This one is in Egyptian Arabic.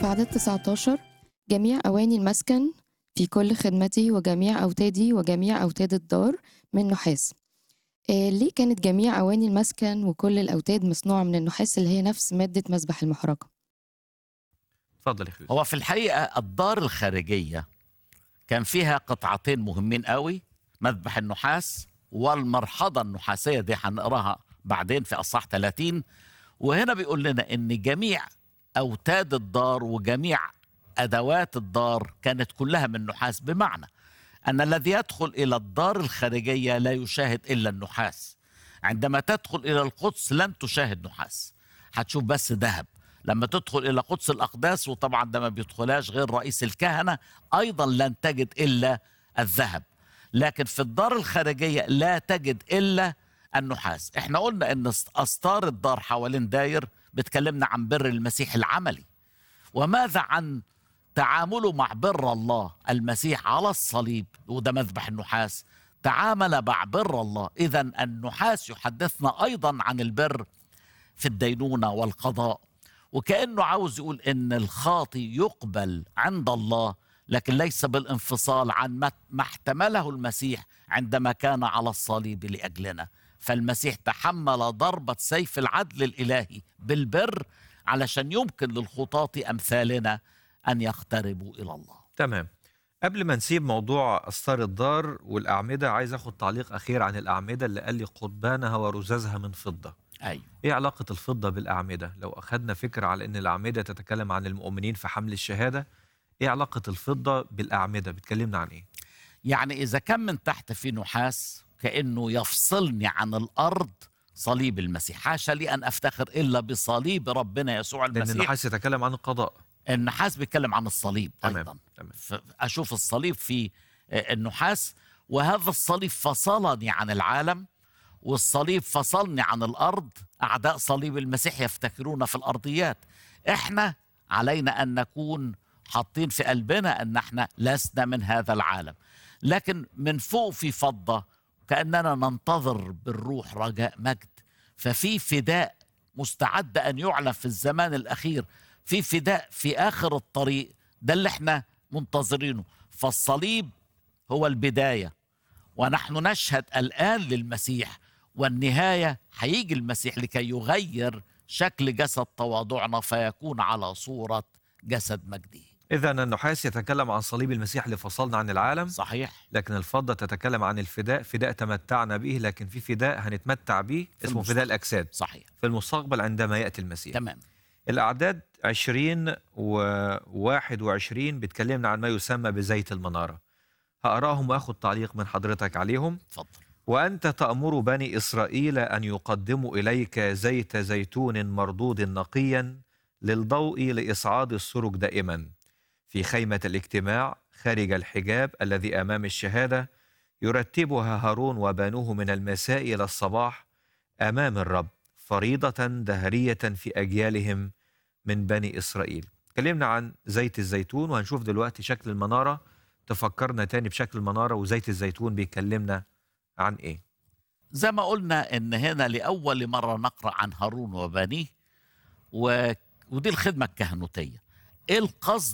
في عدد 19 جميع أواني المسكن في كل خدمتي وجميع أوتادي وجميع أوتاد الدار من نحاس آه، ليه كانت جميع أواني المسكن وكل الأوتاد مصنوعة من النحاس اللي هي نفس مادة مسبح المحرقة اتفضل يا اخي يوسف. هو في الحقيقة الدار الخارجية كان فيها قطعتين مهمين قوي مذبح النحاس والمرحضة النحاسية دي هنقراها بعدين في أصح 30 وهنا بيقول لنا إن جميع أوتاد الدار وجميع أدوات الدار كانت كلها من نحاس بمعنى أن الذي يدخل إلى الدار الخارجية لا يشاهد إلا النحاس عندما تدخل إلى القدس لن تشاهد نحاس هتشوف بس ذهب لما تدخل إلى قدس الأقداس وطبعا ده ما بيدخلهاش غير رئيس الكهنة أيضا لن تجد إلا الذهب لكن في الدار الخارجية لا تجد إلا النحاس احنا قلنا ان أستار الدار حوالين داير بتكلمنا عن بر المسيح العملي وماذا عن تعامله مع بر الله المسيح على الصليب وده مذبح النحاس تعامل مع بر الله إذا النحاس يحدثنا أيضا عن البر في الدينونة والقضاء وكأنه عاوز يقول إن الخاطي يقبل عند الله لكن ليس بالانفصال عن ما ما احتمله المسيح عندما كان على الصليب لأجلنا فالمسيح تحمل ضربة سيف العدل الإلهي بالبر علشان يمكن للخطاة أمثالنا أن يقتربوا إلى الله تمام قبل ما نسيب موضوع أستار الدار والأعمدة عايز أخد تعليق أخير عن الأعمدة اللي قال لي قضبانها ورزازها من فضة أيوة إيه علاقة الفضة بالأعمدة لو أخدنا فكرة على أن الأعمدة تتكلم عن المؤمنين في حمل الشهادة إيه علاقة الفضة بالأعمدة بتكلمنا عن إيه يعني إذا كان من تحت في نحاس كأنه يفصلني عن الأرض صليب المسيح حاشا لي أن أفتخر إلا بصليب ربنا يسوع لأن المسيح النحاس يتكلم عن القضاء النحاس بيتكلم عن الصليب تمام أيضا تمام ف- أشوف الصليب في آه، النحاس وهذا الصليب فصلني عن العالم والصليب فصلني عن الأرض أعداء صليب المسيح يفتكرون في الأرضيات إحنا علينا أن نكون حاطين في قلبنا أن احنا لسنا من هذا العالم لكن من فوق في فضة كأننا ننتظر بالروح رجاء مجد ففي فداء مستعد أن يعلن في الزمان الأخير في فداء في آخر الطريق ده اللي احنا منتظرينه فالصليب هو البداية ونحن نشهد الآن للمسيح والنهاية هيجي المسيح لكي يغير شكل جسد تواضعنا فيكون على صورة جسد مجده إذا النحاس يتكلم عن صليب المسيح اللي فصلنا عن العالم صحيح لكن الفضة تتكلم عن الفداء فداء تمتعنا به لكن في فداء هنتمتع به اسمه المستقبل. فداء الأجساد صحيح في المستقبل عندما يأتي المسيح تمام الأعداد 20 و 21 بتكلمنا عن ما يسمى بزيت المنارة هقراهم وآخد تعليق من حضرتك عليهم اتفضل وأنت تأمر بني إسرائيل أن يقدموا إليك زيت زيتون مردود نقيا للضوء لإصعاد السرج دائما في خيمة الاجتماع خارج الحجاب الذي أمام الشهادة يرتبها هارون وبنوه من المساء إلى الصباح أمام الرب فريضة دهرية في أجيالهم من بني إسرائيل اتكلمنا عن زيت الزيتون وهنشوف دلوقتي شكل المنارة تفكرنا تاني بشكل المنارة وزيت الزيتون بيكلمنا عن إيه زي ما قلنا ان هنا لاول مره نقرا عن هارون وبنيه و... ودي الخدمه الكهنوتيه ايه القصد